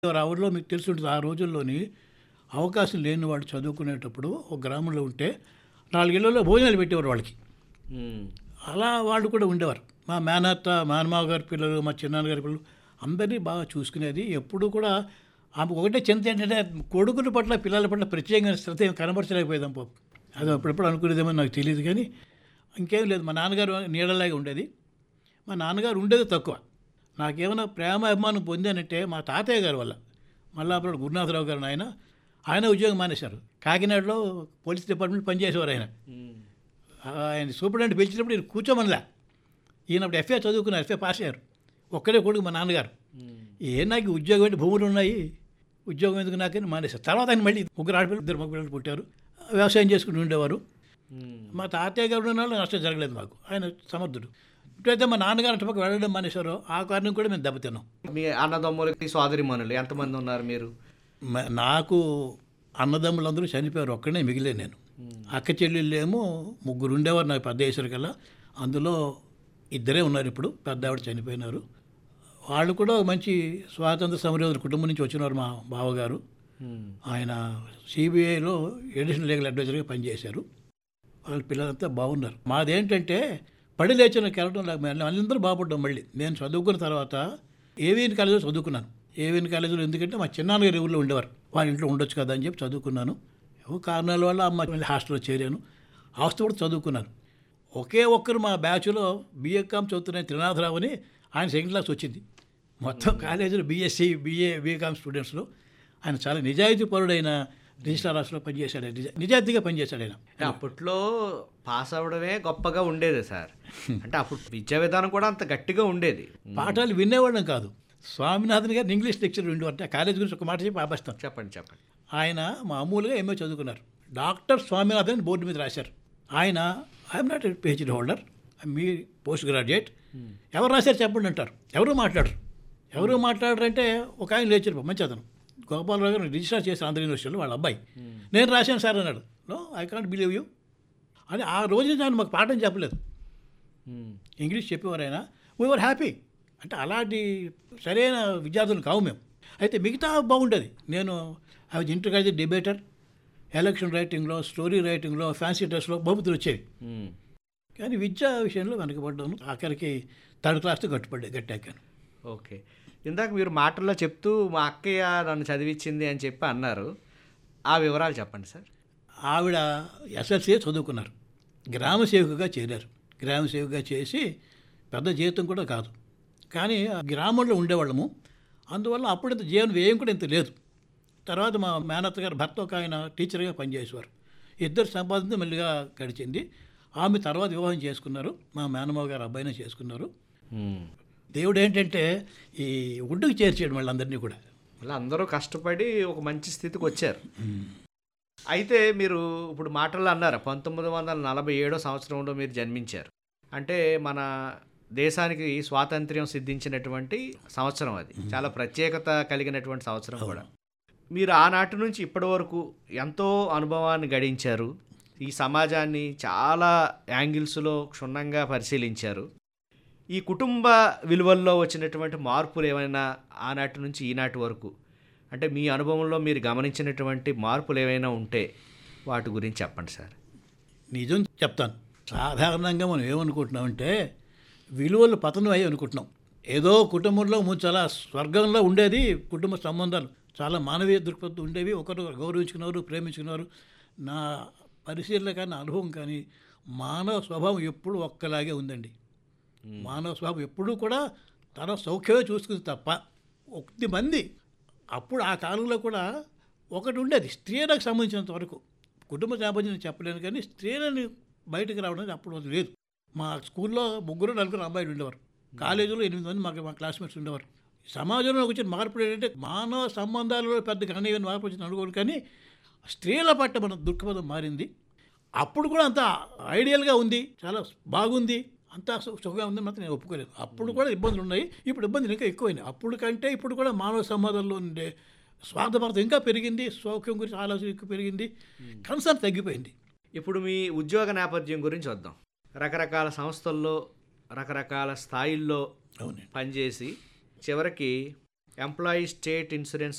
ఆ ఊరిలో మీకు తెలిసి ఉంటుంది ఆ రోజుల్లోని అవకాశం లేని వాడు చదువుకునేటప్పుడు ఒక గ్రామంలో ఉంటే నాలుగేళ్లలో భోజనాలు పెట్టేవారు వాళ్ళకి ఉమ్. అలా వాళ్ళు కూడా ఉండేవారు మా మేనత్త మేనమావ గారి పిల్లలు మా చిన్నాన్న గారి పిల్లలు అందరినీ బాగా చూసుకునేది ఎప్పుడు కూడా ఆమె ఒకటే చింత ఏంటంటే కొడుకుల పట్ల పిల్లల పట్ల ప్రత్యేకంగా శ్రద్ధ ఏం కనబరచలేకపోయేదాం పాపం అది అప్పుడప్పుడు అనుకునేదేమో నాకు తెలియదు కానీ ఇంకేం లేదు మా నాన్నగారు నీడలాగా ఉండేది మా నాన్నగారు ఉండేది తక్కువ నాకేమైనా ప్రేమ అభిమానం పొందానంటే మా తాతయ్య గారి వల్ల మల్లాపురం గురునాథరావు గారు ఆయన ఆయన ఉద్యోగం మానేశారు కాకినాడలో పోలీస్ డిపార్ట్మెంట్ పనిచేసేవారు ఆయన ఉమ్. ఆయన సూపరింటెండెంట్ పిలిచినప్పుడు నేను కూర్చోమనిలా ఈయన అప్పుడు ఎఫ్ఏ చదువుకున్నారు ఎఫ్ఏ పాస్ అయ్యారు ఒక్కడే కొడుకు మా నాన్నగారు ఉమ్. ఏ నాకు ఉద్యోగం అంటే భూములు ఉన్నాయి ఉద్యోగం ఎందుకు నాకని మానేశారు తర్వాత ఆయన మళ్ళీ ముగ్గురు ఆడపిల్లలు ఇద్దరు మగ పిల్లలు పుట్టారు వ్యవసాయం చేసుకుని ఉండేవారు ఉమ్. మా తాతయ్య గారు ఉన్న వాళ్ళు నష్టం జరగలేదు మాకు ఆయన సమర్థుడు ఇప్పుడైతే మా నాన్నగారు అటుపక్క వెళ్ళడం మానేశారో ఆ కారణం కూడా మేము దెబ్బతిన్నాం మీ అన్నదమ్ములకి సోదరిమణులు ఎంతమంది ఉన్నారు మీరు మ- నాకు అన్నదమ్ములందరూ చనిపోయారు ఒక్కడే మిగిలే నేను అక్క చెల్లెళ్ళేమో ముగ్గురు ఉండేవారు నాకు పెద్ద వేసారు కల్లా అందులో ఇద్దరే ఉన్నారు ఇప్పుడు పెద్ద ఆవిడ చనిపోయినారు వాళ్ళు కూడా మంచి స్వాతంత్ర సమరయోధుల కుటుంబం నుంచి వచ్చినారు మా బావగారు ఉమ్. ఆయన సిబిఐలో ఎడిషనల్ లీగల్ అడ్వైజర్గా పనిచేశారు వాళ్ళ పిల్లలంతా బాగున్నారు మాదేంటంటే పడి లేచిన కెరటం నాకు మళ్ళీ వాళ్ళందరూ బాగుపడ్డాం మళ్ళీ నేను చదువుకున్న తర్వాత ఏవిఎన్ కాలేజీలో చదువుకున్నాను ఏవిఎన్ కాలేజీలో ఎందుకంటే మా చిన్నాన్నగారి ఊళ్ళో ఉండేవారు వాళ్ళ ఇంట్లో ఉండొచ్చు కదా అని చెప్పి చదువుకున్నాను ఏవో కారణాల వల్ల అమ్మ మళ్ళీ హాస్టల్లో చేరాను హాస్టల్ కూడా చదువుకున్నాను ఒకే ఒక్కరు మా బ్యాచ్లో బీఎకామ్ చదువుతున్న త్రినాథరావు అని ఆయన సెకండ్ క్లాస్ వచ్చింది మొత్తం కాలేజీలో బీఎస్సీ బీఏ బీకామ్ స్టూడెంట్స్లో ఆయన చాలా నిజాయితీ పరుడైన రిజిస్ట్రార్ ఆఫీస్లో పనిచేశాడు ఆయన. నిజా- నిజాయితీగా పనిచేశాడు ఆయన అంటే అప్పట్లో పాస్ అవ్వడమే గొప్పగా ఉండేది సార్ అంటే అప్పుడు విద్యా విధానం కూడా అంత గట్టిగా ఉండేది పాఠాలు వినేవాళ్ళం కాదు స్వామినాథన్ గారిని ఇంగ్లీష్ లెక్చర్ ఉండేవారు అంటే ఆ కాలేజ్ గురించి ఒక మాట చెప్పి ఆపేస్తాను చెప్పండి చెప్పండి ఆయన మామూలుగా ఎంఏ చదువుకున్నారు డాక్టర్ స్వామినాథన్ అని బోర్డు మీద రాశారు ఆయన ఐఎమ్ నాట్ పిహెచ్డి హోల్డర్ మీ పోస్ట్ గ్రాడ్యుయేట్ ఎవరు రాశారు చెప్పండి అంటారు ఎవరు మాట్లాడరు ఎవరు మాట్లాడరంటే ఒక ఆయన లేచారు మంచి అతను గోపాలరావు గారు రిజిస్టర్ చేశారు ఆంధ్ర యూనివర్సిటీలో వాళ్ళ అబ్బాయి నేను రాశాను సార్ అన్నాడు no I can't believe you అని ఆ రోజు నుంచి ఆయన మాకు పాఠం చెప్పలేదు ఉమ్. ఇంగ్లీష్ చెప్పేవారు ఆయన వీఆర్ హ్యాపీ అంటే అలాంటి సరైన విద్యార్థులు కావు మేము అయితే మిగతా బాగుండేది నేను అవి ఇంటర్ కాలేజ్ డిబేటర్ ఎలక్షన్ రైటింగ్లో స్టోరీ రైటింగ్లో ఫ్యాన్సీ డ్రెస్లో బహుమతులు వచ్చేవి ఉమ్. కానీ విద్యా విషయంలో వెనకబడ్డాను ఆఖరికి థర్డ్ క్లాస్తో గట్టుపడ్డా గట్టాకాను ఓకే ఇందాక మీరు మాటల్లో చెప్తూ మా అక్కయ్య నన్ను చదివించింది అని చెప్పి అన్నారు ఆ వివరాలు చెప్పండి సార్ ఆవిడ ఎస్ఎల్సీ చదువుకున్నారు గ్రామ సేవకుగా చేరారు గ్రామ సేవకుగా చేసి పెద్ద జీతం కూడా కాదు కానీ ఆ గ్రామంలో ఉండేవాళ్ళము అందువల్ల అప్పుడు ఇంత జీవన వ్యయం కూడా ఇంత లేదు తర్వాత మా మేనత్త గారు భర్త ఒక ఆయన టీచర్గా పనిచేసేవారు ఇద్దరు సంపాదన మెల్లిగా గడిచింది ఆమె తర్వాత వివాహం చేసుకున్నారు మా మేనమావ గారు అబ్బాయినే చేసుకున్నారు ఉమ్. దేవుడు ఏంటంటే ఈ ఒడ్డుకు చేర్చాడు వాళ్ళందరినీ కూడా మళ్ళీ అందరూ కష్టపడి ఒక మంచి స్థితికి వచ్చారు అయితే మీరు ఇప్పుడు మాటల్లో అన్నారు పంతొమ్మిది వందల నలభై ఏడో సంవత్సరంలో మీరు జన్మించారు అంటే మన దేశానికి స్వాతంత్ర్యం సిద్ధించినటువంటి సంవత్సరం అది చాలా ప్రత్యేకత కలిగినటువంటి సంవత్సరం కూడా మీరు ఆనాటి నుంచి ఇప్పటి వరకు ఎంతో అనుభవాన్ని గడించారు ఈ సమాజాన్ని చాలా యాంగిల్స్లో క్షుణ్ణంగా పరిశీలించారు ఈ కుటుంబ విలువల్లో వచ్చినటువంటి మార్పులు ఏమైనా ఆనాటి నుంచి ఈనాటి వరకు అంటే మీ అనుభవంలో మీరు గమనించినటువంటి మార్పులు ఏమైనా ఉంటే వాటి గురించి చెప్పండి సార్ నిజం చెప్తాను సాధారణంగా మనం ఏమనుకుంటున్నామంటే విలువలు పతనం అయ్యి అనుకుంటున్నాం ఏదో కుటుంబంలో ముందు చాలా స్వర్గంలో ఉండేది కుటుంబ సంబంధాలు చాలా మానవీయ దృక్పథం ఉండేవి ఒకరు గౌరవించుకున్నారు ప్రేమించుకున్నారు నా పరిశీలన కానీ నా అనుభవం కానీ మానవ స్వభావం ఎప్పుడు ఒక్కలాగే ఉందండి మానవ స్వభావం ఎప్పుడూ కూడా తన సౌఖ్యమే చూసుకుంది తప్ప కొద్ది మంది అప్పుడు ఆ కాలంలో కూడా ఒకటి ఉండేది స్త్రీలకు సంబంధించినంత వరకు కుటుంబ నేపథ్యం చెప్పలేను కానీ స్త్రీలని బయటకు రావడానికి అప్పుడు లేదు మా స్కూల్లో ముగ్గురు నలుగురు అబ్బాయిలు ఉండేవారు కాలేజీలో ఎనిమిది మంది మాకు మా క్లాస్మేట్స్ ఉండేవారు సమాజంలో వచ్చిన మార్పు ఏంటంటే మానవ సంబంధాలలో పెద్ద గణనీయమైన మార్పు వచ్చింది అనుకోరు కానీ స్త్రీల పట్ల మన దృక్పథం మారింది అప్పుడు కూడా అంత ఐడియల్గా ఉంది చాలా బాగుంది అంతా సు- సుఖంగా ఉందని మాత్రం నేను ఒప్పుకోలేదు అప్పుడు కూడా ఇబ్బందులు ఉన్నాయి ఇప్పుడు ఇబ్బందులు ఇంకా ఎక్కువైనాయి అప్పుడు కంటే ఇప్పుడు కూడా మానవ సంబంధాల్లో ఉండే స్వార్థపరత ఇంకా పెరిగింది సౌఖ్యం గురించి ఆలోచన ఎక్కువ పెరిగింది కన్సర్న్ తగ్గిపోయింది ఇప్పుడు మీ ఉద్యోగ నేపథ్యం గురించి వద్దాం రకరకాల సంస్థల్లో రకరకాల స్థాయిల్లో అవునండి పనిచేసి చివరికి ఎంప్లాయీ స్టేట్ ఇన్సూరెన్స్